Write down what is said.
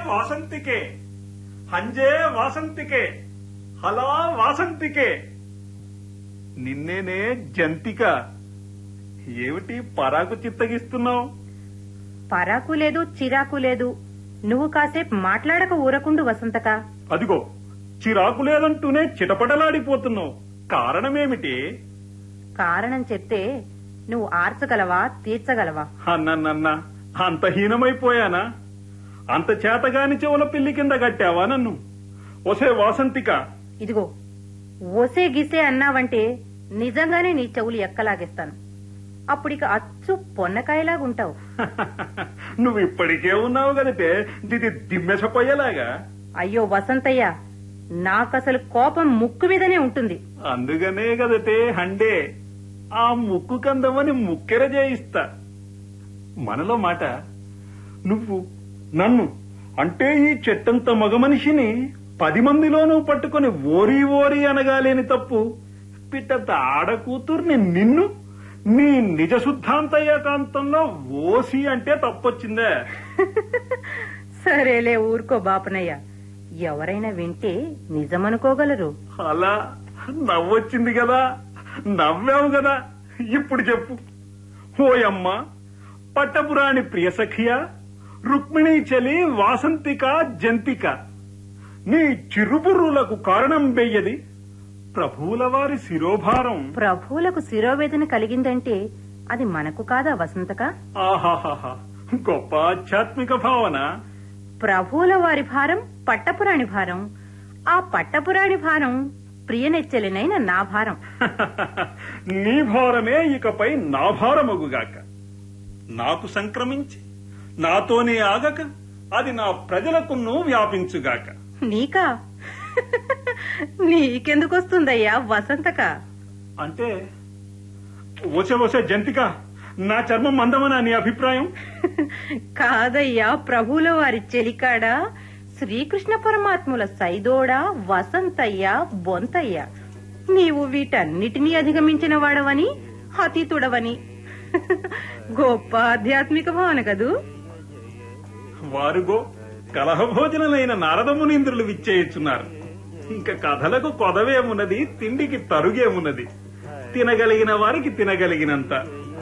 వాసంతికే హంజే వాసంతికే హలా వాసంతికే నిన్నేనే జంతిక ఏమిటి పరాకు చిత్తగిస్తున్నావు పరాకు లేదు చిరాకు లేదు నువ్వు కాసేపు మాట్లాడక ఊరకుండు వసంతక అదిగో చిరాకు లేదంటూనే చిటపటలాడిపోతున్నావు కారణమేమిటి కారణం చెప్తే నువ్వు ఆర్చగలవా తీర్చగలవా అన్నన్నన్న అంత హీనమైపోయానా అంత చేతగాని చెవుల పిల్లి కింద కట్టావా నన్ను ఒసే వాసంతిక ఇదిగో ఒసే గిసే అన్నావంటే నిజంగానే నీ చెవులు ఎక్కలాగేస్తాను అప్పుడిక అచ్చు పొన్నకాయలాగుంటావు నువ్వు ఇప్పటికే ఉన్నావు కదటే దిది దిమ్మెసపోయేలాగా అయ్యో వసంతయ్య నాకసలు కోపం ముక్కు మీదనే ఉంటుంది అందుకనే కదటే హండే ఆ ముక్కు కందమని ముక్కెర చేయిస్తా మనలో మాట నువ్వు నన్ను అంటే ఈ చెట్టంత మగ మనిషిని పది మందిలోనూ పట్టుకొని ఓరి ఓరి అనగాలేని తప్పు పిట్టంత ఆడ కూతుర్ని నిన్ను నీ నిజ శుద్ధాంత ఏకాంతంలో ఓసి అంటే తప్పొచ్చిందే సరేలే ఊరుకో బాపనయ్య ఎవరైనా వింటే నిజమనుకోగలరు అలా నవ్వొచ్చింది కదా నవ్వావు కదా ఇప్పుడు చెప్పు ఓయమ్మ పట్టపురాణి ప్రియసఖియ రుక్మిణీ చలి వాసంతిక జంతిక నీ చిరుబుర్రులకు కారణం వెయ్యది ప్రభువుల వారి శిరోభారం ప్రభువులకు శిరోవేదన కలిగిందంటే అది మనకు కాదా వసంతక ఆహాహాహా గొప్ప ఆధ్యాత్మిక భావన ప్రభువుల వారి భారం పట్టపురాణి భారం ఆ పట్టపురాణి భారం ప్రియనెచ్చలినైన నా భారం నీ భారమే ఇకపై నా భారమగుగాక నాకు సంక్రమించి నాతోనే ఆగక అది నా ప్రజలకును వ్యాపించుగాక నీకా నీకెందుకొస్తుందయ్యా వసంతక అంటే వసే వసే జంతిక నా చర్మం మందమనా నీ అభిప్రాయం కాదయ్యా ప్రభువుల వారి చెలికాడ శ్రీకృష్ణ పరమాత్ముల సైదోడా వసంతయ్య బొంతయ్య నీవు వీటన్నిటినీ అధిగమించిన వాడవని అతీతుడవని గొప్ప ఆధ్యాత్మిక భావన కదూ వారుగో కలహభోజనులైన నారదమునీంద్రులు విచ్చేయుచున్నారు ఇంకా కథలకు కొదవేమున్నది తిండికి తరుగేమున్నది తినగలిగిన వారికి తినగలిగినంత